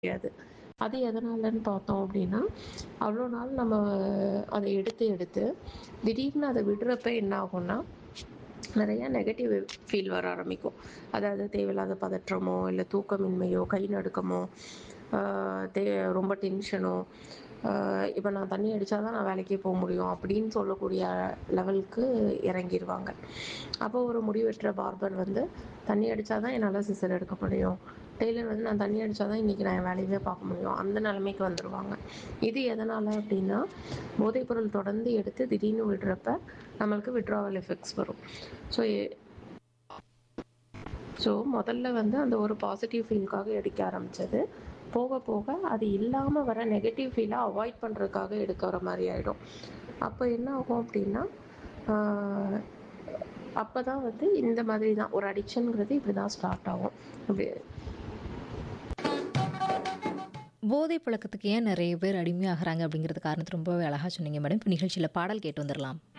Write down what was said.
முடியாது. அது எதனாலன்னு பார்த்தோம் அப்படின்னா, அவ்வளோ நாள் நம்ம அத எடுத்து எடுத்து, திடீர்னு அத விடுறப்ப என்ன ஆகும்னா, நெறைய நெகட்டிவ் ஃபீல் வர ஆரம்பிக்கும். அதாவது தேவையில்லாத பதற்றமோ, இல்ல தூக்கமின்மையோ, கை நடுக்கமோ, ஆ தே ரொம்ப டென்ஷனோ, ஆ இப்ப நான் தண்ணி அடிச்சா தான் நான் வேலைக்கே போ முடியும் அப்படின்னு சொல்லக்கூடிய லெவலுக்கு இறங்கிருவாங்க. அப்போ ஒரு முடிவெற்ற பார்பர் வந்து, தண்ணி அடிச்சா தான் என்னால சிசர் எடுக்க முடியும். டெய்லர் வந்து நான் தண்ணி அடிச்சா தான் இன்னைக்கு நான் என் வேலையவே பார்க்க முடியும். அந்த நிலைமைக்கு வந்துருவாங்க. இது எதனால அப்படின்னா, போதைப்பொருள் தொடர்ந்து எடுத்து திடீர்னு விடுறப்ப, நம்மளுக்கு வித்ட்ராவல் எஃபெக்ட்ஸ் வரும். ஸோ எ ஸோ முதல்ல வந்து அந்த ஒரு பாசிட்டிவ் ஃபீல்க்காக எடுக்க ஆரம்பிச்சது. போக போக அது இல்லாம வர நெகட்டிவ் ஃபீல அவாய்ட் பண்றதுக்காக எடுக்கிற மாரி ஆயிடும். அப்ப என்ன ஆகும் அப்படின்னா, ஆ அப்பதான் வந்து இந்த மாதிரி தான் ஒரு அடிக்ஷன்ங்கிறது இப்படி தான் ஸ்டார்ட் ஆகும். இப்படி போதை பழக்கத்துக்கு ஏன் நெறைய பேர் அடிமையாகுறாங்க அப்படிங்கிறது காரணத்த ரொம்பவே அழகா சொன்னீங்க மேடம். இப்ப நிகழ்ச்சியில பாடல் கேட்டு வந்துரலாம்.